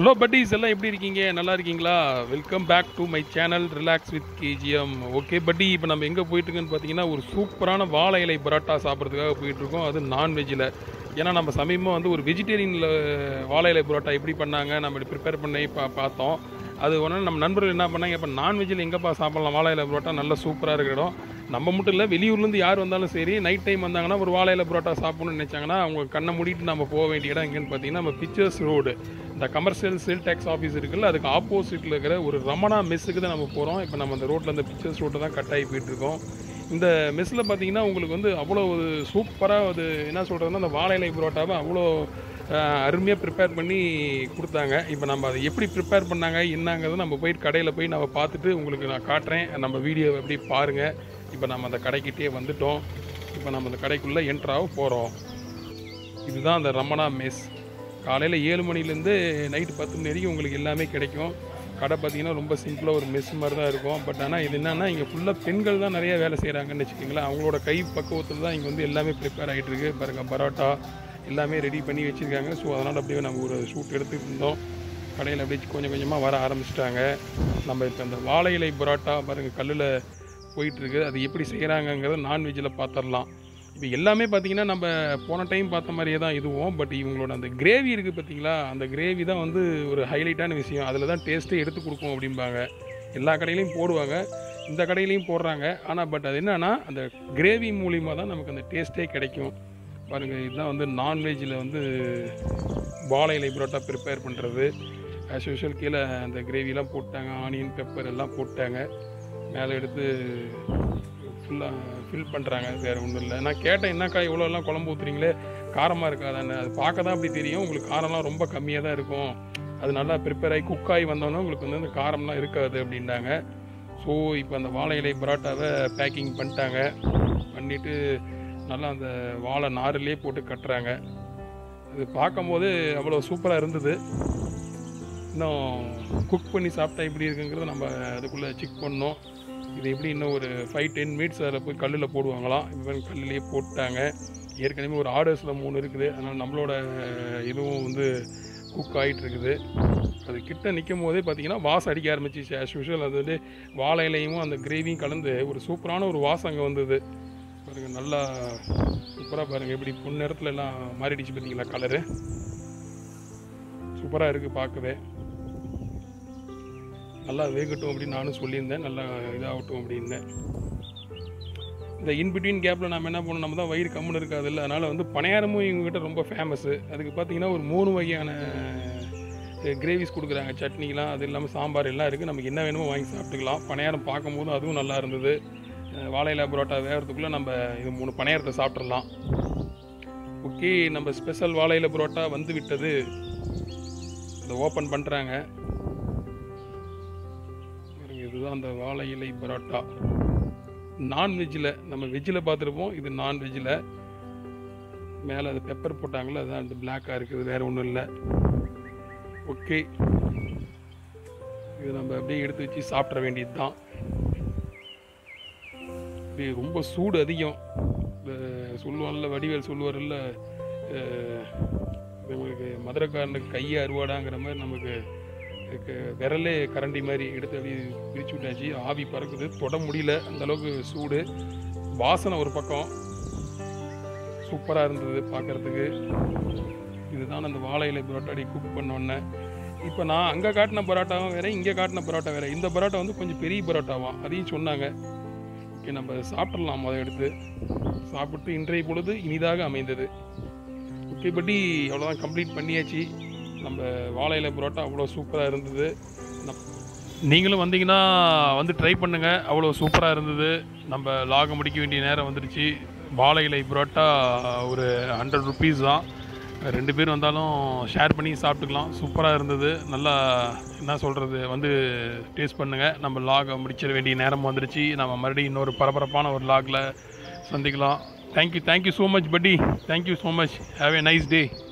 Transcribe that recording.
hello buddies எல்லாம் எப்படி இருக்கீங்க நல்லா இருக்கீங்களா welcome back to my channel relax with KGM okay பட்டி இப்போ நம்ம எங்கே போயிட்டுருக்கோன்னு பார்த்தீங்கன்னா ஒரு சூப்பரான வாழை இலை பரோட்டா சாப்பிட்றதுக்காக போயிட்டுருக்கோம் அது நான்வெஜ்ஜில் ஏன்னா நம்ம சமீபமாக வந்து ஒரு வெஜிடேரியனில் வாழை இலை பரோட்டா எப்படி பண்ணாங்க நம்ம இப்படி ப்ரிப்பேர் பண்ணி பா பார்த்தோம் அது ஒன்று நம்ம நண்பர்கள் என்ன பண்ணாங்க இப்போ நான்வெஜ்ஜில் எங்கேப்பா சாப்பிட்லாம் வாழை இலை பரோட்டா நல்லா சூப்பராக இருக்கிற இடம் நம்ம மட்டும் இல்லை வெளியூர்லேருந்து யார் வந்தாலும் சரி நைட் டைம் வந்தாங்கன்னா ஒரு வாழை இலை பரோட்டா சாப்பிடணும்னு நினச்சாங்கன்னா அவங்க கண்ணை மூடிட்டு நம்ம போக வேண்டிய இடம் எங்கேன்னு பார்த்தீங்கன்னா நம்ம பிக்சர்ஸ் ரோடு இந்த கமர்ஷியல் சேல் டேக்ஸ் ஆஃபீஸ் இருக்குல்ல அதுக்கு ஆப்போசிட்டில் இருக்கிற ஒரு ரமணா மெஸ்ஸுக்கு தான் நம்ம போகிறோம் இப்போ நம்ம அந்த ரோட்டில் அந்த பிக்சர்ஸ் ரோட்டை தான் கட் ஆகி போயிட்டு இருக்கோம் இந்த மெஸ்ஸில் பார்த்தீங்கன்னா உங்களுக்கு வந்து அவ்வளோ ஒரு சூப்பராக அது என்ன சொல்கிறதுனா அந்த வாழை இலை பரோட்டாவை அவ்வளோ அருமையாக ப்ரிப்பேர் பண்ணி கொடுத்தாங்க இப்போ நம்ம அதை எப்படி ப்ரிப்பேர் பண்ணாங்க என்னங்கிறத நம்ம போயிட்டு கடையில் போய் நம்ம பார்த்துட்டு உங்களுக்கு நான் காட்டுறேன் நம்ம வீடியோ எப்படி பாருங்கள் இப்போ நம்ம அந்த கடைக்கிட்டே வந்துட்டோம் இப்போ நம்ம அந்த கடைக்குள்ளே என்ட்ராக போகிறோம் இதுதான் அந்த ரமணா மெஸ் காலையில் ஏழு மணிலேருந்து நைட்டு பத்து மணி வரைக்கும் உங்களுக்கு எல்லாமே கிடைக்கும் கடை பார்த்தீங்கன்னா ரொம்ப சிம்பிளாக ஒரு மெஸ் மாதிரி தான் இருக்கும் பட் ஆனால் இது என்னென்னா இங்கே ஃபுல்லாக பெண்கள் தான் நிறைய வேலை செய்கிறாங்கன்னு வச்சுக்கோங்களேன் அவங்களோட கை பக்குவத்தில் தான் இங்கே வந்து எல்லாமே ப்ரிப்பேர் ஆகிட்டு இருக்கு பாருங்கள் பரோட்டா எல்லாமே ரெடி பண்ணி வச்சுருக்காங்க ஸோ அதனால் அப்படியே நம்ம ஒரு ஷூட் எடுத்துகிட்டு இருந்தோம் கடையில் அப்படியே கொஞ்சம் கொஞ்சமாக வர ஆரம்பிச்சிட்டாங்க நம்ம இப்போ இந்த வாழை இலை பரோட்டா பாருங்கள் கல்லில் போயிட்டுருக்கு அது எப்படி செய்கிறாங்கங்கிறத நான்வெஜ்ஜில் பார்த்துடலாம் இப்போ எல்லாமே பார்த்தீங்கன்னா நம்ம போன டைம் பார்த்த மாதிரியே தான் இதுவும் பட் இவங்களோட அந்த கிரேவி இருக்குது பார்த்தீங்களா அந்த கிரேவி தான் வந்து ஒரு ஹைலைட்டான விஷயம் அதில் தான் டேஸ்ட்டே எடுத்து கொடுக்கும் அப்படிம்பாங்க எல்லா கடையிலையும் போடுவாங்க இந்த கடையிலையும் போடுறாங்க ஆனால் பட் அது என்னன்னா அந்த கிரேவி மூலிமா தான் நமக்கு அந்த டேஸ்ட்டே கிடைக்கும் பாருங்கள் இதுதான் வந்து நான்வெஜ்ஜில் வந்து வாழை இலை பரோட்டா ப்ரிப்பேர் பண்ணுறது ஆஸ் யூஷுவல் கீழே அந்த கிரேவிலாம் போட்டாங்க ஆனியன் பெப்பர் எல்லாம் போட்டாங்க மேலே எடுத்து ஃபுல்லாக ஃபில் பண்ணுறாங்க வேறு ஒன்றும் இல்லை நான் கேட்டேன் என்னக்கா இவ்வளோலாம் குழம்பு ஊற்றுறீங்களே காரமாக இருக்காதான்னு அது பார்க்க தான் அப்படி தெரியும் உங்களுக்கு காரம்லாம் ரொம்ப கம்மியாக தான் இருக்கும் அது நல்லா ப்ரிப்பேர் ஆகி குக் ஆகி வந்தோன்னே உங்களுக்கு வந்து அந்த காரம்லாம் இருக்காது அப்படின்ட்டாங்க ஸோ இப்போ அந்த வாழை இலை பரோட்டாவை பேக்கிங் பண்ணிட்டாங்க பண்ணிவிட்டு நல்லா அந்த வாழை நாரிலே போட்டு கட்டுறாங்க அது பார்க்கும்போது அவ்வளோ சூப்பராக இருந்தது இன்னும் குக் பண்ணி சாப்பிட்டா எப்படி இருக்குங்கிறத நம்ம அதுக்குள்ளே செக் பண்ணோம் இது எப்படி இன்னும் ஒரு ஃபைவ் டென் மினிட்ஸ் அதில் போய் கல்லில் போடுவாங்களாம் இப்போ கல்லுலேயே போட்டாங்க ஏற்கனவே ஒரு ஆர்டர்ஸில் மூணு இருக்குது அதனால் நம்மளோட இதுவும் வந்து குக் ஆகிட்டு இருக்குது அது கிட்ட நிற்கும் போதே பார்த்தீங்கன்னா வாசம் அடிக்க ஆரம்பிச்சிச்சு ஆஸ் யூஷுவல் அது வந்து வாழை இலையும் அந்த கிரேவியும் கலந்து ஒரு சூப்பரான ஒரு வாசம் அங்கே வந்தது பாருங்கள் நல்லா சூப்பராக பாருங்கள் எப்படி பொன் நேரத்தில் எல்லாம் மாறிடுச்சு பார்த்தீங்களா கலரு சூப்பராக இருக்குது பார்க்கவே நல்லா வேகட்டும் அப்படின்னு நானும் சொல்லியிருந்தேன் நல்லா இதாகட்டும் அப்படின்னேன் இந்த இன்பிட்வீன் கேப்பில் நம்ம என்ன பண்ணணும் நம்ம தான் வயிறு கம்முன்னு இருக்காது இல்லை அதனால் வந்து பணியாரமும் எங்ககிட்ட ரொம்ப ஃபேமஸ்ஸு அதுக்கு பார்த்தீங்கன்னா ஒரு மூணு வகையான கிரேவிஸ் கொடுக்குறாங்க சட்னிலாம் அது இல்லாமல் சாம்பார் எல்லாம் இருக்குது நமக்கு என்ன வேணுமோ வாங்கி சாப்பிட்டுக்கலாம் பணியாரம் பார்க்கும்போது அதுவும் நல்லா இருந்தது வாழையில பரோட்டா வேகிறதுக்குள்ளே நம்ம இது மூணு பணியாரத்தை சாப்பிட்றலாம் ஓகே நம்ம ஸ்பெஷல் வாழையில பரோட்டா வந்து விட்டது அதை ஓப்பன் பண்ணுறாங்க இதுதான் அந்த வாழை இலை பரோட்டா நான்வெஜ்ஜில் நம்ம வெஜ்ஜில் பார்த்துருப்போம் இது நான்வெஜ்ஜில் மேலே அது பெப்பர் போட்டாங்களே அதுதான் அந்த பிளாக்காக இருக்குது வேறு ஒன்றும் இல்லை ஓகே இது நம்ம அப்படியே எடுத்து வச்சு சாப்பிட்ற வேண்டியது தான் இது ரொம்ப சூடு அதிகம் சொல்லுவான்ல வடிவேல் சொல்லுவார்ல நமக்கு மதுரைக்காரனுக்கு கையை அறுவாடாங்கிற மாதிரி நமக்கு விரலே கரண்டி மாதிரி எடுத்து அப்படியே பிரித்து விட்டாச்சு ஆவி பறக்குது தொட முடியல அந்த அளவுக்கு சூடு வாசனை ஒரு பக்கம் சூப்பராக இருந்தது பார்க்குறதுக்கு இதுதான் அந்த வாழை இலை பரோட்டாடி குக் பண்ணோன்னே இப்போ நான் அங்கே காட்டின பரோட்டாவும் வேறு இங்கே காட்டின பரோட்டா வேறு இந்த பரோட்டா வந்து கொஞ்சம் பெரிய பரோட்டாவாம் அதையும் சொன்னாங்க ஓகே நம்ம சாப்பிட்றலாம் அதை எடுத்து சாப்பிட்டு இன்றைய பொழுது இனிதாக அமைந்தது ஓகே பட்டி அவ்வளோதான் கம்ப்ளீட் பண்ணியாச்சு நம்ம வாழையில பரோட்டா அவ்வளோ சூப்பராக இருந்தது நீங்களும் வந்தீங்கன்னா வந்து ட்ரை பண்ணுங்கள் அவ்வளோ சூப்பராக இருந்தது நம்ம லாக முடிக்க வேண்டிய நேரம் வந்துடுச்சு வாழை இலை பரோட்டா ஒரு ஹண்ட்ரட் ருபீஸ் தான் ரெண்டு பேர் வந்தாலும் ஷேர் பண்ணி சாப்பிட்டுக்கலாம் சூப்பராக இருந்தது நல்லா என்ன சொல்கிறது வந்து டேஸ்ட் பண்ணுங்கள் நம்ம லாகை முடிச்சிட வேண்டிய நேரம் வந்துடுச்சு நம்ம மறுபடியும் இன்னொரு பரபரப்பான ஒரு லாகில் சந்திக்கலாம் தேங்க்யூ தேங்க்யூ ஸோ மச் பட்டி thank you so much have a nice day